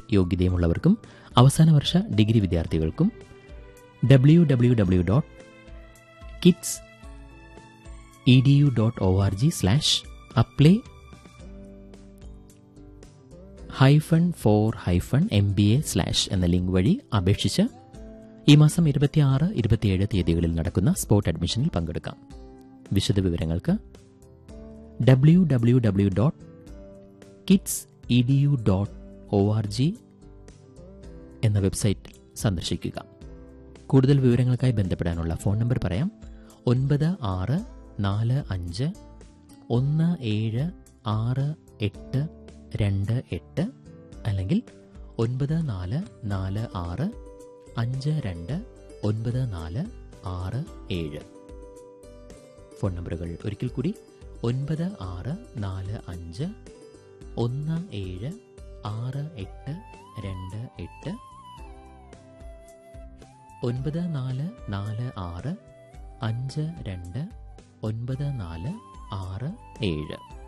യോഗ്യതയുമുള്ളവർക്കും അവസാന വർഷ ഡിഗ്രി വിദ്യാർത്ഥികൾക്കും W W W dot kids E D U dot O R G slash apply hyphen for hyphen M B A slash എന്ന link വഴി അപേക്ഷിച്ച് ഈ മാസം ഇരുപത്തിയാറ് ഇരുപത്തിയേഴ് തീയതികളിൽ നടക്കുന്ന സ്പോട്ട് അഡ്മിഷനിൽ പങ്കെടുക്കാം വിശദ വിവരങ്ങൾക്ക് W W W dot kids E D U dot O R G എന്ന വെബ്സൈറ്റ് സന്ദർശിക്കുക കൂടുതൽ വിവരങ്ങൾക്കായി ബന്ധപ്പെടാനുള്ള ഫോൺ നമ്പർ പറയാം ഒൻപത് ആറ് നാല് അഞ്ച് ഒന്ന് ഏഴ് ആറ് എട്ട് രണ്ട് എട്ട് അല്ലെങ്കിൽ ഒൻപത് നാല് നാല് ആറ് അഞ്ച് രണ്ട് ഒൻപത് നാല് ആറ് ഏഴ് ഫോൺ നമ്പറുകൾ ഒരിക്കൽ കൂടി ഒൻപത് ആറ് നാല് അഞ്ച് ഒന്ന് ഏഴ് ആറ് എട്ട് രണ്ട് എട്ട് ഒൻപത് നാല് നാല് ആറ് അഞ്ച് രണ്ട് ഒൻപത് നാല് ആറ് ഏഴ്